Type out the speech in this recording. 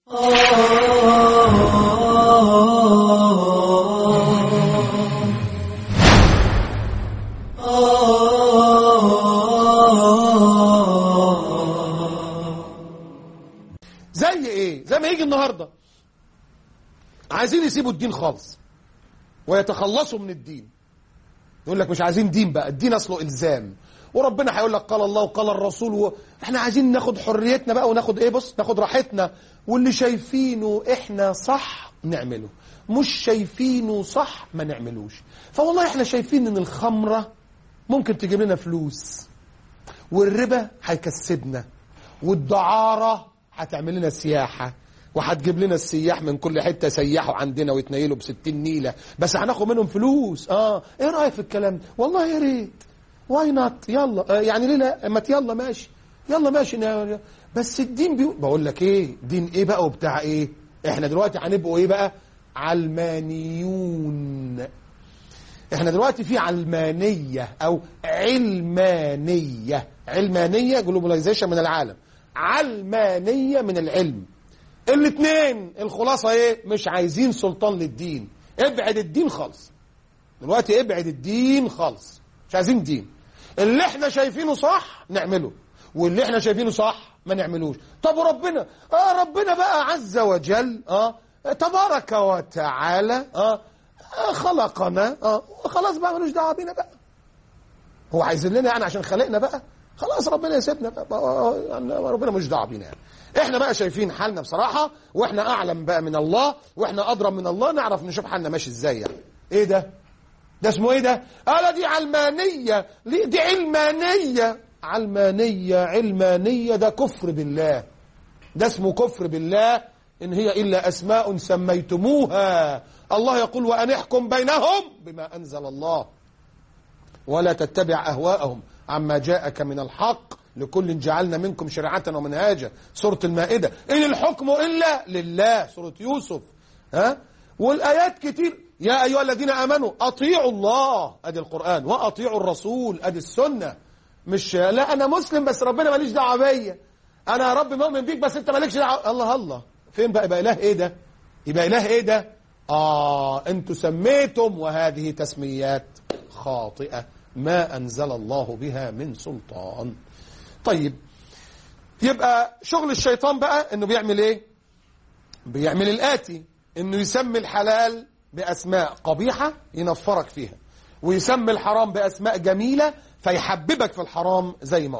زي ايه زي ما يجي النهارده عايزين يسيبوا الدين خالص ويتخلصوا من الدين يقول لك مش عايزين دين بقى الدين اصله الزام وربنا هيقول لك قال الله وقال الرسول و... احنا عايزين ناخد حريتنا بقى وناخد ايه بص ناخد راحتنا واللي شايفينه احنا صح نعمله مش شايفينه صح ما نعملوش فوالله احنا شايفين ان الخمرة ممكن تجيب لنا فلوس والربا هيكسبنا والدعارة هتعمل لنا سياحة وهتجيب لنا السياح من كل حتة سيحوا عندنا ويتنيلوا بستين نيلة بس هناخد منهم فلوس اه ايه رأيك في الكلام ده والله يا ريت واي نوت يلا آه يعني ليه لا ما يلا ماشي يلا ماشي نا- بس الدين بيقول بقول لك ايه دين ايه بقى وبتاع ايه احنا دلوقتي هنبقوا ايه بقى علمانيون احنا دلوقتي في علمانية او علمانية علمانية جلوباليزيشن من العالم علمانية من العلم الاثنين الخلاصة ايه مش عايزين سلطان للدين ابعد الدين خالص دلوقتي ابعد الدين خالص مش عايزين دين اللي احنا شايفينه صح نعمله واللي احنا شايفينه صح ما نعملوش طب وربنا اه ربنا بقى عز وجل اه تبارك وتعالى اه آه، خلقنا اه خلاص بقى ملوش دعوه بينا بقى هو عايز لنا يعني عشان خلقنا بقى خلاص ربنا يسيبنا بقى بقى يعني ربنا مش دعوه بينا يعني احنا بقى شايفين حالنا بصراحه واحنا اعلم بقى من الله واحنا ادرى من الله نعرف نشوف حالنا ماشي ازاي يعني ايه ده ده اسمه ايه ده قال دي علمانيه ليه دي علمانيه علمانيه علمانيه ده كفر بالله ده اسمه كفر بالله إن هي إلا أسماء سميتموها الله يقول وأن احكم بينهم بما أنزل الله ولا تتبع أهواءهم عما جاءك من الحق لكل جعلنا منكم شريعة ومنهاجا سورة المائدة إن الحكم إلا لله سورة يوسف ها والآيات كتير يا أيها الذين آمنوا أطيعوا الله أدي القرآن وأطيعوا الرسول أدي السنة مش لا أنا مسلم بس ربنا ماليش دعوة بيا أنا يا رب مؤمن بيك بس أنت مالكش دعوة الله الله فين بقى يبقى إله إيه ده يبقى إله إيه ده آه أنتوا سميتم وهذه تسميات خاطئة ما أنزل الله بها من سلطان طيب يبقى شغل الشيطان بقى انه بيعمل ايه بيعمل الآتي انه يسمي الحلال بأسماء قبيحة ينفرك فيها ويسمي الحرام بأسماء جميلة فيحببك في الحرام زي ما